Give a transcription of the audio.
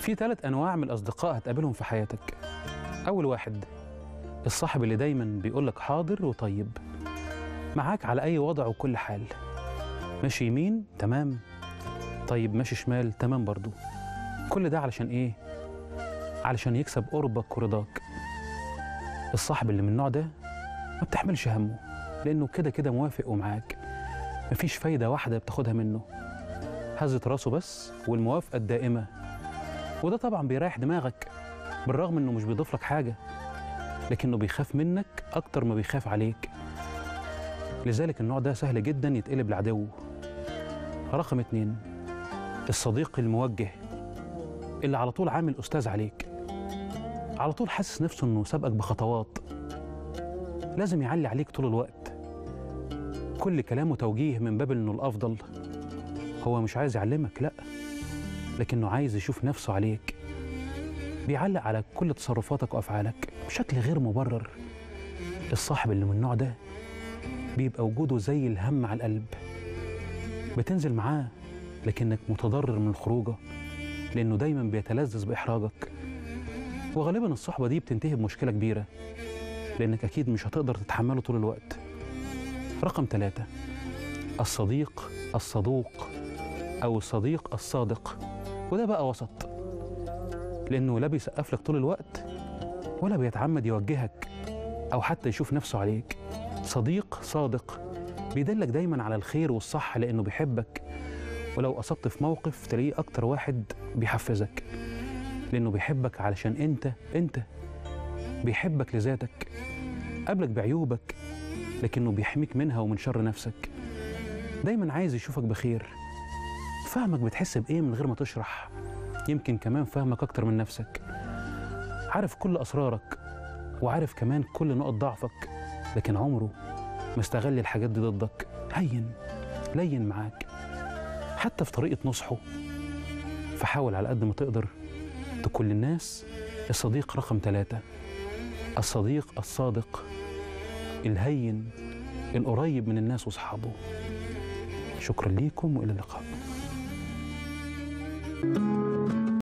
في ثلاث انواع من الاصدقاء هتقابلهم في حياتك اول واحد الصاحب اللي دايما بيقولك حاضر وطيب معاك على اي وضع وكل حال ماشي يمين تمام طيب ماشي شمال تمام برضو كل ده علشان ايه علشان يكسب قربك ورضاك الصاحب اللي من النوع ده ما بتحملش همه لانه كده كده موافق ومعاك مفيش فايده واحده بتاخدها منه هزة راسه بس والموافقه الدائمه وده طبعا بيريح دماغك بالرغم انه مش بيضيف لك حاجه لكنه بيخاف منك اكتر ما بيخاف عليك لذلك النوع ده سهل جدا يتقلب لعدو رقم اتنين الصديق الموجه اللي على طول عامل استاذ عليك على طول حاسس نفسه انه سابقك بخطوات لازم يعلي عليك طول الوقت كل كلامه توجيه من باب انه الافضل هو مش عايز يعلمك لا لكنه عايز يشوف نفسه عليك بيعلق على كل تصرفاتك وافعالك بشكل غير مبرر الصاحب اللي من النوع ده بيبقى وجوده زي الهم على القلب بتنزل معاه لكنك متضرر من الخروجه لانه دايما بيتلذذ باحراجك وغالبا الصحبه دي بتنتهي بمشكله كبيره لانك اكيد مش هتقدر تتحمله طول الوقت رقم ثلاثة الصديق الصدوق أو الصديق الصادق وده بقى وسط لأنه لا بيسقف لك طول الوقت ولا بيتعمد يوجهك أو حتى يشوف نفسه عليك صديق صادق بيدلك دايما على الخير والصح لأنه بيحبك ولو أصبت في موقف تلاقيه أكتر واحد بيحفزك لأنه بيحبك علشان أنت أنت بيحبك لذاتك قابلك بعيوبك لكنه بيحميك منها ومن شر نفسك دايما عايز يشوفك بخير فاهمك بتحس بإيه من غير ما تشرح يمكن كمان فاهمك أكتر من نفسك عارف كل أسرارك وعارف كمان كل نقط ضعفك لكن عمره ما استغل الحاجات دي ضدك هين لين معاك حتى في طريقة نصحه فحاول على قد ما تقدر تكون للناس الصديق رقم ثلاثة الصديق الصادق الهين القريب من الناس واصحابه شكرا ليكم والى اللقاء